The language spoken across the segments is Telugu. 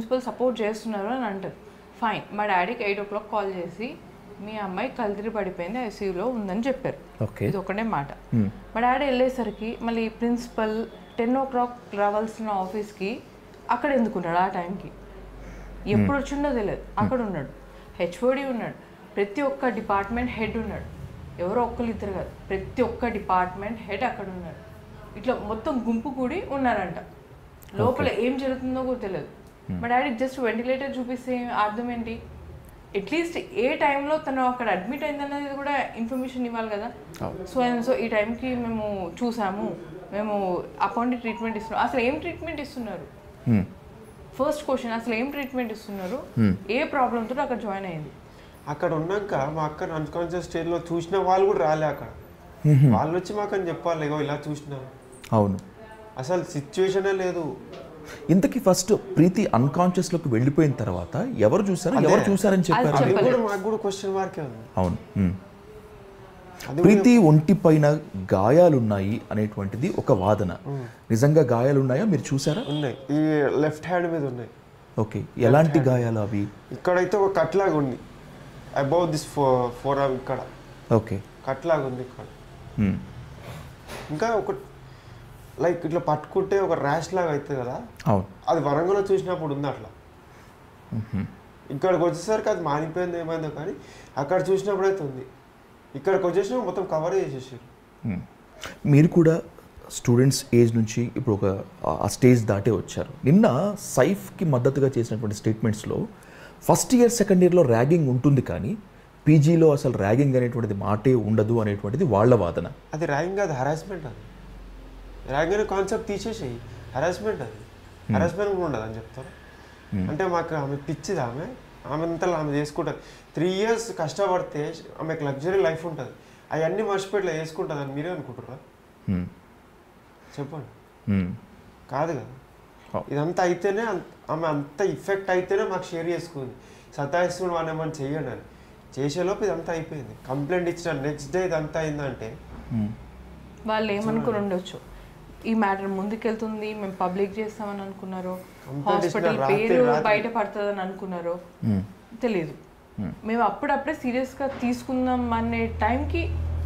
ప్రిన్సిపల్ సపోర్ట్ చేస్తున్నారు అని అంటారు ఫైన్ మా డాడీకి ఎయిట్ ఓ క్లాక్ కాల్ చేసి మీ అమ్మాయి కల్దిరి పడిపోయింది ఐసీయూలో ఉందని చెప్పారు ఓకే ఇది ఒకటే మాట మా డాడీ వెళ్ళేసరికి మళ్ళీ ప్రిన్సిపల్ టెన్ ఓ క్లాక్ రావాల్సిన ఆఫీస్కి అక్కడ ఎందుకున్నాడు ఆ టైంకి ఎప్పుడు వచ్చిండో తెలియదు అక్కడ ఉన్నాడు హెచ్ఓడి ఉన్నాడు ప్రతి ఒక్క డిపార్ట్మెంట్ హెడ్ ఉన్నాడు ఎవరో ఒక్కరు ఇద్దరు కాదు ప్రతి ఒక్క డిపార్ట్మెంట్ హెడ్ అక్కడ ఉన్నాడు ఇట్లా మొత్తం గుంపు కూడి ఉన్నారంట లోపల ఏం జరుగుతుందో కూడా తెలియదు మా డాడీకి జస్ట్ వెంటిలేటర్ చూపిస్తే అర్థం ఏంటి అట్లీస్ట్ ఏ టైంలో తను అక్కడ అడ్మిట్ అయిందన్నది కూడా ఇన్ఫర్మేషన్ ఇవ్వాలి కదా సో అండ్ సో ఈ టైంకి మేము చూసాము మేము అకౌంట్ ట్రీట్మెంట్ ఇస్తున్నాం అసలు ఏం ట్రీట్మెంట్ ఇస్తున్నారు ఫస్ట్ క్వశ్చన్ అసలు ఏం ట్రీట్మెంట్ ఇస్తున్నారు ఏ ప్రాబ్లంతో అక్కడ జాయిన్ అయింది అక్కడ ఉన్నాక మా అక్క అన్కాన్షియస్ స్టేజ్లో చూసిన వాళ్ళు కూడా రాలే అక్కడ వాళ్ళు వచ్చి మాకు అని చెప్పాలి ఇగో ఇలా చూసినా అవును అసలు సిచ్యువేషనే లేదు ఇంతకీ ఫస్ట్ ప్రీతి unconscious లోకి వెళ్ళిపోయిన తర్వాత ఎవరు చూసారు ఎవరు చూసారని చెప్పారు అది కూడా మాకు కూడా క్వశ్చన్ మార్కే ఉంది అవును మ్మ్. అది ప్రీతి ఒంటి పైన గాయాలున్నాయి అనేటువంటిది ఒక వాదన నిజంగా గాయాలున్నాయా మీరు చూసారా ఉన్నాయి ఈ లెఫ్ట్ హ్యాండ్ మీద ఉన్నాయి ఓకే ఎలాంటి గాయాలు అవి ఇక్కడైతే ఒక కట్ లాగా ఉంది అబౌవ్ దిస్ ఫోర్ ఫోర్ ఇక్కడ ఓకే కట్ లాగా ఉంది ఇక్కడ మ్మ్. ఇంకా ఒక లైక్ ఇట్లా పట్టుకుంటే ఒక ర్యాష్ లాగా అవుతుంది కదా అవును అది వరంగల్లో చూసినప్పుడు ఉంది అట్లా ఇక్కడికి వచ్చేసరికి అది మానిపోయింది ఏమైందో కానీ అక్కడ చూసినప్పుడు అయితే ఉంది ఇక్కడికి వచ్చేసిన మొత్తం కవర్ చేసేసారు మ్మ్. మీరు కూడా స్టూడెంట్స్ ఏజ్ నుంచి ఇప్పుడు ఒక ఆ స్టేజ్ దాటే వచ్చారు నిన్న సైఫ్కి మద్దతుగా చేసినటువంటి స్టేట్మెంట్స్లో ఫస్ట్ ఇయర్ సెకండ్ ఇయర్లో ర్యాగింగ్ ఉంటుంది కానీ పీజీలో అసలు ర్యాగింగ్ అనేటువంటిది మాటే ఉండదు అనేటువంటిది వాళ్ళ వాదన అది ర్యాంక్ కాదు హరాస్మెంట్ అది ర్యాంక్ అనే కాన్సెప్ట్ తీసేసేయి హరాస్మెంట్ అది హరాస్మెంట్ కూడా ఉండదు అని చెప్తారు అంటే మాకు ఆమె పిచ్చిది ఆమె ఆమె అంతా ఆమె చేసుకుంటుంది త్రీ ఇయర్స్ కష్టపడితే ఆమెకు లగ్జరీ లైఫ్ ఉంటుంది అవన్నీ మర్చిపోయి ఇట్లా చేసుకుంటుంది అని మీరే అనుకుంటారా మ్మ్. చెప్పండి మ్మ్. కాదు కదా Oh. ఇదంతా అయితేనే అంత- ఆమె అంత ఇఫెక్ట్ అయితేనే మాకు షేర్ చేసుకుంది సతాయిస్తున్న వాడిని ఏమని చెయ్యండి అని చేసేలోపు ఇదంతా అయిపోయింది కంప్లైంట్ ఇచ్చిన నెక్స్ట్ డే ఇదంతా అయిందంటే మ్మ్. వాళ్ళు ఏమనుకుని ఉండొచ్చు ఈ మ్యాటర్ ముందుకెళ్తుంది మేము పబ్లిక్ చేస్తామని అనుకున్నారు Complaint హాస్పిటల్ ఇచ్చిన రాత్రి- పేరు రాత్రి- బయట పడుతుందని అనుకున్నారు మ్మ్. తెలియదు మేము అప్పుడప్పుడే సీరియస్గా తీసుకుందాం అనే టైంకి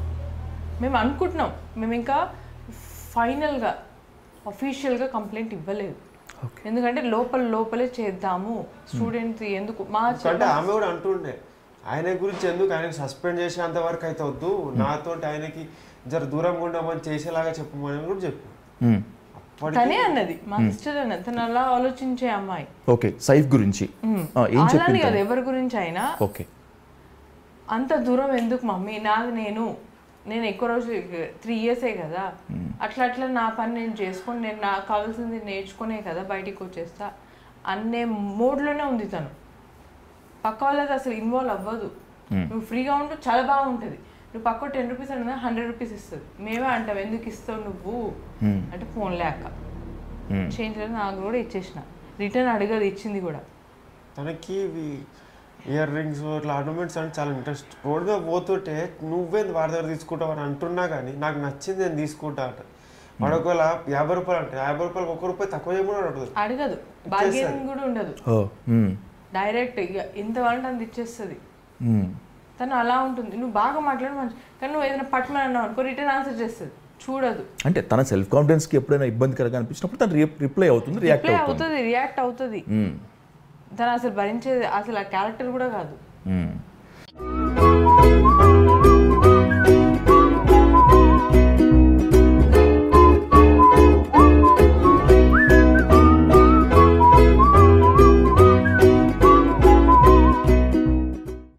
మేము అనుకుంటున్నాం మేము ఇంకా ఫైనల్గా అఫీషియల్గా కంప్లైంట్ ఇవ్వలేదు ఓకే ఎందుకంటే లోపల లోపలే చేద్దాము స్టూడెంట్ ఎందుకు మా అంటే ఆమె కూడా అంటుండే ఆయన గురించి ఎందుకు ఆయనకి సస్పెండ్ చేసేంత వరకు అయితే వద్దు నాతో ఆయనకి జర దూరంగా ఉండమని చేసేలాగా చెప్పమని కూడా చెప్పు మ్మ్. అప్పటికి తనే అన్నది మా సిస్టర్ అన్నది తను అలా ఆలోచించే అమ్మాయి ఓకే సైఫ్ గురించి ఆ, ఏం అలానే చెప్పింది కదా ఎవరి గురించి అయినా ఓకే అంత దూరం ఎందుకు మమ్మీ నాది నేను నేను ఎక్కువ రోజులు త్రీ ఇయర్సే కదా అట్లా అట్లా నా పని నేను చేసుకొని నేను నాకు కావాల్సింది నేర్చుకునే కదా బయటికి వచ్చేస్తా అనే మోడ్లోనే ఉంది తను పక్క వాళ్ళది అసలు ఇన్వాల్వ్ అవ్వదు నువ్వు ఫ్రీగా ఉంటూ చాలా బాగుంటుంది నువ్వు పక్క టెన్ రూపీస్ అన్నా హండ్రెడ్ రూపీస్ ఇస్తుంది మేమే అంటాం ఎందుకు ఇస్తావు నువ్వు అంటే ఫోన్ లేక మ్మ్. చేంజ్ లేదు నాకు కూడా ఇచ్చేసిన రిటర్న్ అడగదు ఇచ్చింది కూడా తనకి ఇవి ఇయర్ రింగ్స్ ఇట్లా ఆర్నమెంట్స్ అంటే చాలా ఇంట్రెస్ట్ రోడ్ మీద పోతుంటే నువ్వేంది వాడి దగ్గర తీసుకుంటావు అని అంటున్నా కానీ నాకు నచ్చింది నేను తీసుకుంటా అంట వాడు ఒకవేళ యాభై రూపాయలు అంటే యాభై రూపాయలు ఒక్క రూపాయి తక్కువ చేయమని అడుగుతుంది అడగదు బార్గెనింగ్ కూడా ఉండదు ఓ మ్మ్. డైరెక్ట్ ఇక ఇంత వంట అంత ఇచ్చేస్తుంది మ్మ్. తను అలా ఉంటుంది నువ్వు బాగా మాట్లాడు మంచి కానీ నువ్వు ఏదైనా పట్టుమని అన్నావు అనుకో రిటర్న్ ఆన్సర్ చేస్తుంది చూడదు అంటే తన సెల్ఫ్ కాన్ఫిడెన్స్కి ఎప్పుడైనా ఇబ్బందికరంగా అనిపించినప్పుడు తను రిప్లై అవుతుంది రియాక్ట్ రిప్లై అవుతుంది అవుతుంది రియాక్ట్ అవుతుంది మ్మ్. తను అసలు భరించేది అసలు ఆ క్యారెక్టర్ కూడా కాదు మ్మ్.